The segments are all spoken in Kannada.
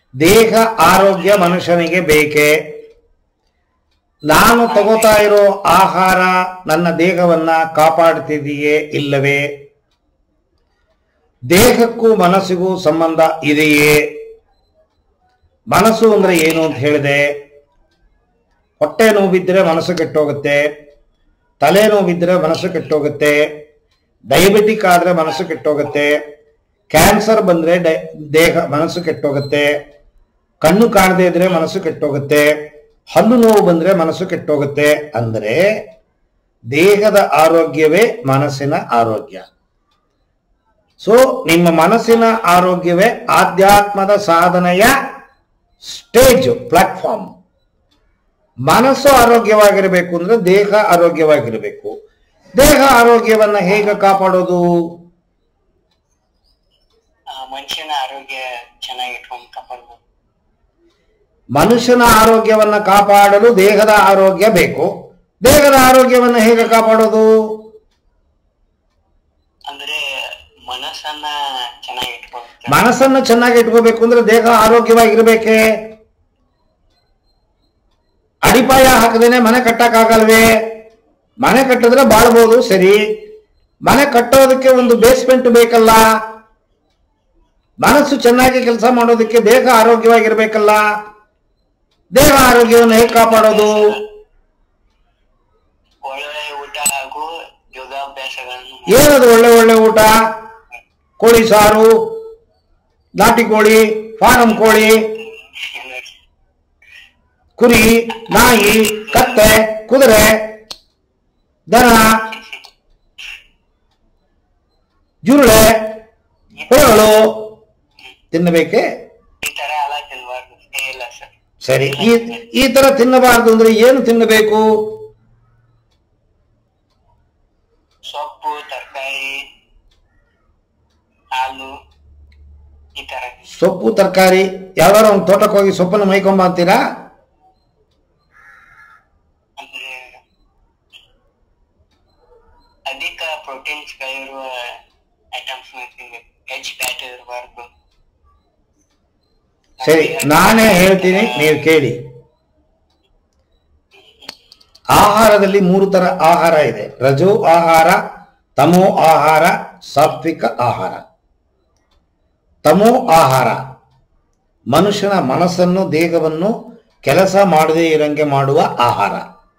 ದೇಹ ಆರೋಗ್ಯ ಮನುಷ್ಯನಿಗೆ ಬೇಕೇ ನಾನು ತಗೋತಾ ಇರೋ ಆಹಾರ ನನ್ನ ದೇಹವನ್ನ ಕಾಪಾಡ್ತಿದೆಯೇ ಇಲ್ಲವೇ ದೇಹಕ್ಕೂ ಮನಸ್ಸಿಗೂ ಸಂಬಂಧ ಇದೆಯೇ ಮನಸ್ಸು ಅಂದ್ರೆ ಏನು ಅಂತ ಹೇಳಿದೆ ಹೊಟ್ಟೆ ನೋವಿದ್ರೆ ಮನಸ್ಸು ಕೆಟ್ಟೋಗುತ್ತೆ ತಲೆ ನೋವಿದ್ರೆ ಮನಸ್ಸು ಕೆಟ್ಟೋಗುತ್ತೆ ಡಯಾಬಿಟಿಕ್ ಆದ್ರೆ ಮನಸ್ಸು ಕೆಟ್ಟೋಗುತ್ತೆ ಕ್ಯಾನ್ಸರ್ ಬಂದ್ರೆ ಡೈ- ದೇಹ ಮನಸ್ಸು ಕೆಟ್ಟೋಗುತ್ತೆ ಕಣ್ಣು ಕಾಣದೇ ಇದ್ರೆ ಮನಸ್ಸು ಕೆಟ್ಟೋಗುತ್ತೆ ಹಲ್ಲು ನೋವು ಬಂದ್ರೆ ಮನಸ್ಸು ಕೆಟ್ಟೋಗುತ್ತೆ ಅಂದ್ರೆ ದೇಹದ ಆರೋಗ್ಯವೇ ಮನಸ್ಸಿನ ಆರೋಗ್ಯ ಸೊ ನಿಮ್ಮ ಮನಸ್ಸಿನ ಆರೋಗ್ಯವೇ ಆಧ್ಯಾತ್ಮದ ಸಾಧನೆಯ ಸ್ಟೇಜ್ ಪ್ಲಾಟ್ಫಾರ್ಮ್ ಮನಸ್ಸು ಆರೋಗ್ಯವಾಗಿರಬೇಕು ಅಂದ್ರೆ ದೇಹ ಆರೋಗ್ಯವಾಗಿರಬೇಕು ದೇಹ ಆರೋಗ್ಯವನ್ನ ಹೇಗೆ ಕಾಪಾಡೋದು ಆ, ಮನುಷ್ಯನ ಆರೋಗ್ಯ ಚೆನ್ನಾಗಿ ಇಟ್ಕೊಂಡ್ ಕಾಪಾಡ್ಬೋದು ಮನುಷ್ಯನ ಆರೋಗ್ಯವನ್ನ ಕಾಪಾಡಲು ದೇಹದ ಆರೋಗ್ಯ ಬೇಕು ದೇಹದ ಆರೋಗ್ಯವನ್ನ ಹೇಗೆ ಕಾಪಾಡೋದು ಅಂದ್ರೆ ಮನಸ್ಸನ್ನ ಚೆನ್ನಾಗಿ ಇಟ್ಕೊಬೇಕು ಮನಸ್ಸನ್ನ ಚೆನ್ನಾಗಿ ಇಟ್ಕೋಬೇಕು ಅಂದ್ರೆ ದೇಹ ಆರೋಗ್ಯವಾಗಿರ್ಬೇಕೇ ಅಡಿಪಾಯ ಹಾಕದೇನೆ ಮನೆ ಕಟ್ಟಕ್ಕಾಗಲ್ವೇ ಮನೆ ಕಟ್ಟಿದ್ರೆ ಬಾಳ್ಬೋದು ಸರಿ ಮನೆ ಕಟ್ಟೋದಕ್ಕೆ ಒಂದು ಬೇಸ್ಮೆಂಟ್ ಬೇಕಲ್ಲ ಮನಸ್ಸು ಚೆನ್ನಾಗಿ ಕೆಲಸ ಮಾಡೋದಕ್ಕೆ ದೇಹ ಆರೋಗ್ಯವಾಗಿರ್ಬೇಕಲ್ಲ ದೇಹ ಆರೋಗ್ಯವನ್ನು ಹೇಗೆ ಕಾಪಾಡೋದು ಒಳ್ಳೆ ಊಟ ಹಾಗೂ ಯೋಗಾಭ್ಯಾಸಗಳನ್ನು ಏನದು ಒಳ್ಳೆ ಒಳ್ಳೆ ಊಟ ಕೋಳಿ ಸಾರು ನಾಟಿ ಕೋಳಿ ಫಾರಂ ಕೋಳಿ ಕುರಿ ನಾಯಿ ಕತ್ತೆ ಕುದುರೆ ದನ ಜುರುಳೆ ಹುಳಗಳು ತಿನ್ನಬೇಕೆ ಈ ತರ ಎಲ್ಲ ತಿನ್ಬಾರ್ದು ಏ, ಇಲ್ಲ ಸರ್ ಸರಿ ಈ ಈ ತರ ತಿನ್ನಬಾರದು ಅಂದ್ರೆ ಏನು ತಿನ್ನಬೇಕು ಸೊಪ್ಪು ತರಕಾರಿ ಹಾಲು ಈ ತರ ಸೊಪ್ಪು ತರಕಾರಿ ಯಾವ್ದಾರ ಒಂದು ತೋಟಕ್ಕೆ ಹೋಗಿ ಸೊಪ್ಪನ್ನು ಮೈಕೊಂಬ ಅಂತೀರಾ ಅಂದ್ರೆ ಅಧಿಕ ಪ್ರೋಟೀನ್ಸ್ ಗಳಿರುವ ಐಟಮ್ಸ್ ತಿನ್ಬೇಕು ಹೆಚ್ ಫ್ಯಾಟ್ ಇರಬಾರ್ದು ಸರಿ ನಾನೇ ಹೇಳ್ತೀನಿ ನೀವು ಕೇಳಿ ಆಹಾರದಲ್ಲಿ ಮೂರು ತರ ಆಹಾರ ಇದೆ ರಜೋ ಆಹಾರ ತಮೋ ಆಹಾರ ಸಾತ್ವಿಕ ಆಹಾರ ತಮೋ ಆಹಾರ ಮನುಷ್ಯನ ಮನಸ್ಸನ್ನು ದೇಹವನ್ನು ಕೆಲಸ ಮಾಡದೇ ಇರಂಗೆ ಮಾಡುವ ಆಹಾರ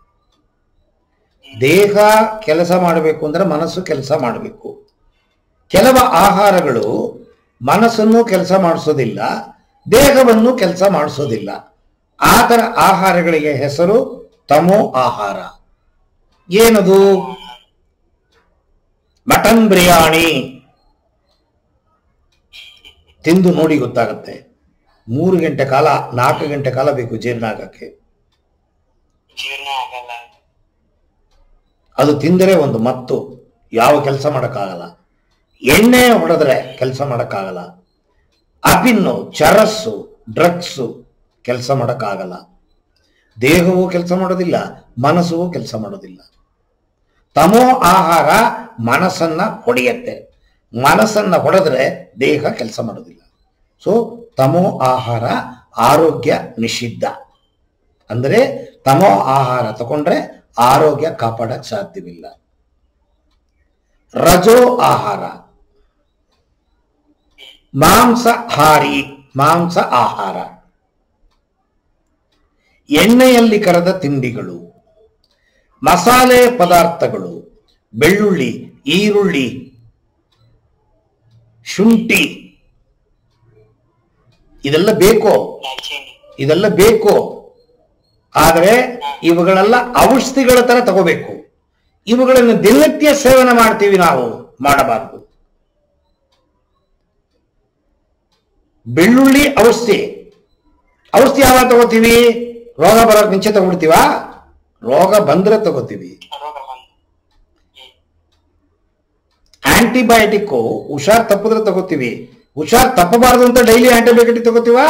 ದೇಹ ಕೆಲಸ ಮಾಡಬೇಕು ಅಂದ್ರೆ ಮನಸ್ಸು ಕೆಲಸ ಮಾಡಬೇಕು ಕೆಲವು ಆಹಾರಗಳು ಮನಸ್ಸನ್ನು ಕೆಲಸ ಮಾಡಿಸೋದಿಲ್ಲ ದೇಹವನ್ನು ಕೆಲಸ ಮಾಡಿಸೋದಿಲ್ಲ ಆ ಥರ ಆಹಾರಗಳಿಗೆ ಹೆಸರು ತಮೋ ಆಹಾರ ಏನದು ಮಟನ್ ಬಿರಿಯಾನಿ ತಿಂದು ನೋಡಿ ಗೊತ್ತಾಗುತ್ತೆ ಮೂರು ಗಂಟೆ ಕಾಲ ನಾಲ್ಕು ಗಂಟೆ ಕಾಲ ಬೇಕು ಜೀರ್ಣ ಆಗಕ್ಕೆ ಜೀರ್ಣ ಆಗಲ್ಲ ಅದು ತಿಂದರೆ ಒಂದು ಮತ್ತು ಯಾವ ಕೆಲಸ ಮಾಡೋಕ್ಕಾಗಲ್ಲ ಎಣ್ಣೆ ಹೊಡೆದ್ರೆ ಕೆಲಸ ಮಾಡೋಕ್ಕಾಗಲ್ಲ ಅಪಿನ್ನು ಚರಸ್ಸು ಡ್ರಗ್ಸು ಕೆಲಸ ಮಾಡೋಕ್ಕಾಗಲ್ಲ ದೇಹವೂ ಕೆಲಸ ಮಾಡೋದಿಲ್ಲ ಮನಸ್ಸು ಕೆಲಸ ಮಾಡೋದಿಲ್ಲ ತಮೋ ಆಹಾರ ಮನಸ್ಸನ್ನ ಹೊಡೆಯತ್ತೆ ಮನಸ್ಸನ್ನ ಹೊಡೆದ್ರೆ ದೇಹ ಕೆಲಸ ಮಾಡೋದಿಲ್ಲ ಸೊ ತಮೋ ಆಹಾರ ಆರೋಗ್ಯ ನಿಷಿದ್ಧ ಅಂದರೆ ತಮೋ ಆಹಾರ ತಗೊಂಡ್ರೆ ಆರೋಗ್ಯ ಕಾಪಾಡಕ್ ಸಾಧ್ಯವಿಲ್ಲ ರಜೋ ಆಹಾರ ಮಾಂಸಹಾರಿ ಮಾಂಸ ಆಹಾರ ಎಣ್ಣೆಯಲ್ಲಿ ಕರೆದ ತಿಂಡಿಗಳು ಮಸಾಲೆ ಪದಾರ್ಥಗಳು ಬೆಳ್ಳುಳ್ಳಿ ಈರುಳ್ಳಿ ಶುಂಠಿ ಇದೆಲ್ಲ ಬೇಕೋ ದಾಲ್ಚಿನ್ನಿ ಇದೆಲ್ಲ ಬೇಕು ಆದರೆ ಇವುಗಳೆಲ್ಲ ಔಷಧಿಗಳ ತರ ತಗೋಬೇಕು ಇವುಗಳನ್ನು ದಿನನಿತ್ಯ ಸೇವನೆ ಮಾಡ್ತೀವಿ ನಾವು ಮಾಡಬಾರದು ಬೆಳ್ಳುಳ್ಳಿ ಔಷಧಿ ಔಷಧಿ ಯಾವಾಗ ತಗೋತೀವಿ ರೋಗ ಬರೋಕ್ ಮುಂಚೆ ತಗೊಳ್ತೀವ ರೋಗ ಬಂದ್ರೆ ತಗೋತೀವಿ ರೋಗ ಬಂದು ಹ್ಮ್. ಆಂಟಿಬಯೋಟಿಕ್ ಹುಷಾರ್ ತಪ್ಪಿದ್ರೆ ತಗೋತೀವಿ ಹುಷಾರ್ ತಪ್ಪಬಾರದು ಅಂತ ಡೈಲಿ ಆಂಟಿಬಯೋಟಿಕ್ ತಗೋತೀವಾ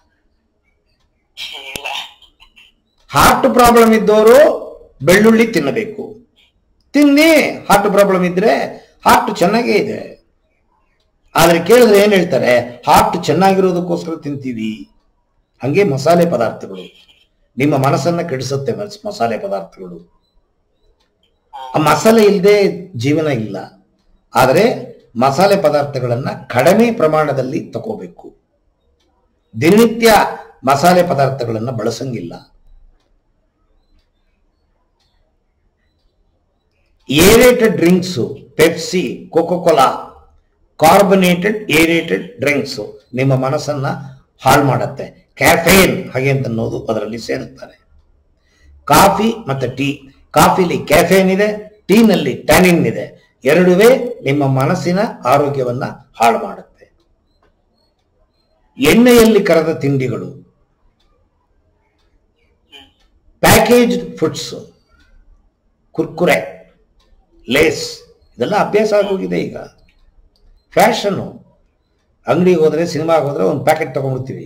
ಇಲ್ಲ ಹಾರ್ಟ್ ಪ್ರಾಬ್ಲಮ್ ಇದ್ದವರು ಬೆಳ್ಳುಳ್ಳಿ ತಿನ್ನಬೇಕು ತಿನ್ನಿ ಹಾರ್ಟ್ ಪ್ರಾಬ್ಲಮ್ ಇದ್ರೆ ಹಾರ್ಟ್ ಚೆನ್ನಾಗೇ ಇದೆ ಆದ್ರೆ ಕೇಳಿದ್ರೆ ಏನ್ ಹೇಳ್ತಾರೆ ಹಾರ್ಟ್ ಚೆನ್ನಾಗಿರೋದಕ್ಕೋಸ್ಕರ ತಿಂತೀವಿ ಹಂಗೆ ಮಸಾಲೆ ಪದಾರ್ಥಗಳು ನಿಮ್ಮ ಮನಸ್ಸನ್ನ ಕೆಡಿಸುತ್ತೆ ಮಸ್- ಮಸಾಲೆ ಪದಾರ್ಥಗಳು ಆ ಮಸಾಲೆ ಇಲ್ಲದೆ ಜೀವನ ಇಲ್ಲ ಆದರೆ ಮಸಾಲೆ ಪದಾರ್ಥಗಳನ್ನ ಕಡಿಮೆ ಪ್ರಮಾಣದಲ್ಲಿ ತಗೋಬೇಕು ದಿನನಿತ್ಯ ಮಸಾಲೆ ಪದಾರ್ಥಗಳನ್ನ ಬಳಸಂಗಿಲ್ಲ aerated drinks Pepsi Coca Cola carbonated aerated drinks ನಿಮ್ಮ ಮನಸ್ಸನ್ನ ಹಾಳು ಮಾಡುತ್ತೆ ಕ್ಯಾಫೇನ್ ಹಾಗೆ ಅಂತ ಅನ್ನೋದು ಅದರಲ್ಲಿ ಸೇರುತ್ತಾರೆ ಕಾಫಿ ಮತ್ತೆ ಟೀ ಕಾಫಿಲಿ ಕ್ಯಾಫೇನ್ ಇದೆ ಟೀನಲ್ಲಿ ಟ್ಯಾನಿನ್ ಇದೆ ಎರಡುವೇ ನಿಮ್ಮ ಮನಸ್ಸಿನ ಆರೋಗ್ಯವನ್ನ ಹಾಳು ಮಾಡುತ್ತೆ ಎಣ್ಣೆಯಲ್ಲಿ ಕರೆದ ತಿಂಡಿಗಳು ಪ್ಯಾಕೇಜ್ ಫುಡ್ಸ್ ಕುರ್ಕುರೆ ಲೇಸ್ ಇದೆಲ್ಲ ಅಭ್ಯಾಸ ಆಗೋಗಿದೆ ಈಗ ಫ್ಯಾಷನ್ನು ಅಂಗಡಿಗೆ ಹೋದ್ರೆ ಸಿನಿಮಾಗೆ ಹೋದ್ರೆ ಒಂದು ಪ್ಯಾಕೆಟ್ ತಗೊಂಡ್ಬಿಡ್ತೀವಿ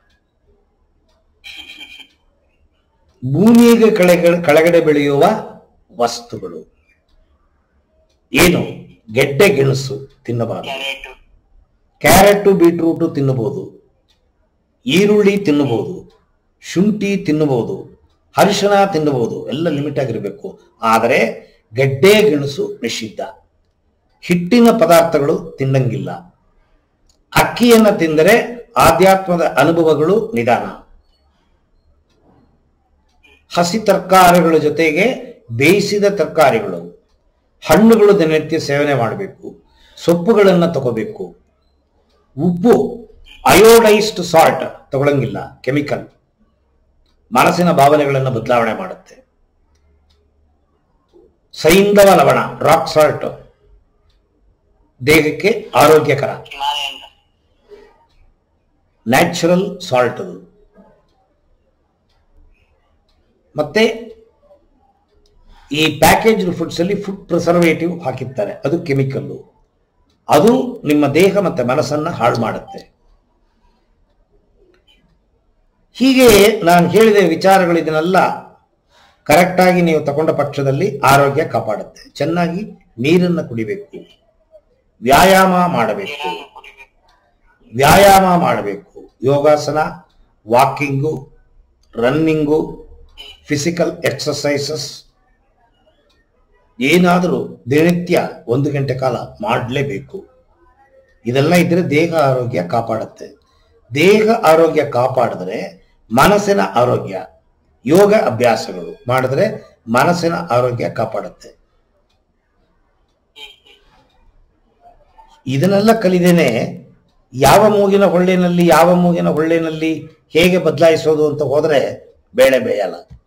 ಭೂಮಿಗೆ ಕೆಳಗಡೆ ಕೆಳಗಡೆ ಬೆಳೆಯುವ ವಸ್ತುಗಳು ಏನು ಗೆಡ್ಡೆ ಗೆಣಸು ತಿನ್ನಬಾರದು ಕ್ಯಾರೆಟ್ ಕ್ಯಾರೆಟ್ ಬೀಟ್ರೂಟು ತಿನ್ನಬಹುದು ಈರುಳ್ಳಿ ತಿನ್ನಬಹುದು ಶುಂಠಿ ತಿನ್ನಬಹುದು ಅರಿಶಿಣ ತಿನ್ನಬಹುದು ಎಲ್ಲ ಲಿಮಿಟ್ ಆಗಿರಬೇಕು ಆದರೆ ಗಡ್ಡೆ ಗೆಣಸು ನಿಷಿದ್ಧ ಹಿಟ್ಟಿನ ಪದಾರ್ಥಗಳು ತಿನ್ನಂಗಿಲ್ಲ ಅಕ್ಕಿಯನ್ನ ತಿಂದರೆ ಆಧ್ಯಾತ್ಮದ ಅನುಭವಗಳು ನಿಧಾನ ಹಸಿ ತರಕಾರಿಗಳ ಜೊತೆಗೆ ಬೇಯಿಸಿದ ತರಕಾರಿಗಳು ಹಣ್ಣುಗಳು ದಿನನಿತ್ಯ ಸೇವನೆ ಮಾಡಬೇಕು ಸೊಪ್ಪುಗಳನ್ನು ತಗೋಬೇಕು ಉಪ್ಪು ಅಯೋಡೈಸ್ಡ್ ಸಾಲ್ಟ್ ತಗೊಳಂಗಿಲ್ಲ ಕೆಮಿಕಲ್ ಮನಸ್ಸಿನ ಭಾವನೆಗಳನ್ನು ಬದಲಾವಣೆ ಮಾಡುತ್ತೆ ಸೈಂಧವ ಲವಣ ರಾಕ್ ಸಾಲ್ಟ್ ದೇಹಕ್ಕೆ ಆರೋಗ್ಯಕರ ಹಿಮಾಲಯನ್ ನ್ಯಾಚುರಲ್ ಸಾಲ್ಟ್ ಅದು ಮತ್ತೆ ಈ ಪ್ಯಾಕೇಜ್ಡ್ ಫುಡ್ಸ್ ಅಲ್ಲಿ ಫುಡ್ ಪ್ರಿಸರ್ವೇಟಿವ್ ಹಾಕಿರ್ತಾರೆ ಅದು ಕೆಮಿಕಲ್ಲು ಅದು ನಿಮ್ಮ ದೇಹ ಮತ್ತೆ ಮನಸ್ಸನ್ನ ಹಾಳು ಮಾಡುತ್ತೆ ಹೀಗೆ ನಾನು ಹೇಳಿದ ವಿಚಾರಗಳು ಇದನ್ನೆಲ್ಲ ಕರೆಕ್ಟಾಗಿ ನೀವು ತಗೊಂಡ ಪಕ್ಷದಲ್ಲಿ ಆರೋಗ್ಯ ಕಾಪಾಡುತ್ತೆ ಚೆನ್ನಾಗಿ ನೀರನ್ನು ಕುಡಿಬೇಕು ವ್ಯಾಯಾಮ ಮಾಡಬೇಕು ನೀರನ್ನು ಕುಡಿಬೇಕು ವ್ಯಾಯಾಮ ಮಾಡಬೇಕು ಯೋಗಾಸನ ವಾಕಿಂಗು ರನ್ನಿಂಗು ಫಿಸಿಕಲ್ ಎಕ್ಸಸೈಸಸ್ ಏನಾದರೂ ದಿನನಿತ್ಯ ಒಂದು ಗಂಟೆ ಕಾಲ ಮಾಡಲೇಬೇಕು ಇದೆಲ್ಲ ಇದ್ರೆ ದೇಹ ಆರೋಗ್ಯ ಕಾಪಾಡುತ್ತೆ ದೇಹ ಆರೋಗ್ಯ ಕಾಪಾಡಿದ್ರೆ ಮನಸ್ಸಿನ ಆರೋಗ್ಯ ಯೋಗ ಅಭ್ಯಾಸಗಳು ಮಾಡಿದ್ರೆ ಮನಸ್ಸಿನ ಆರೋಗ್ಯ ಕಾಪಾಡುತ್ತೆ ಇದನ್ನೆಲ್ಲ ಕಲಿದೇನೆ ಯಾವ ಮೂಗಿನ ಹೊಳ್ಳಿನಲ್ಲಿ ಯಾವ ಮೂಗಿನ ಹೊಳ್ಳಿನಲ್ಲಿ ಹೇಗೆ ಬದಲಾಯಿಸೋದು ಅಂತ ಹೋದ್ರೆ ಬೇಳೆ ಬೇಯಲ್ಲ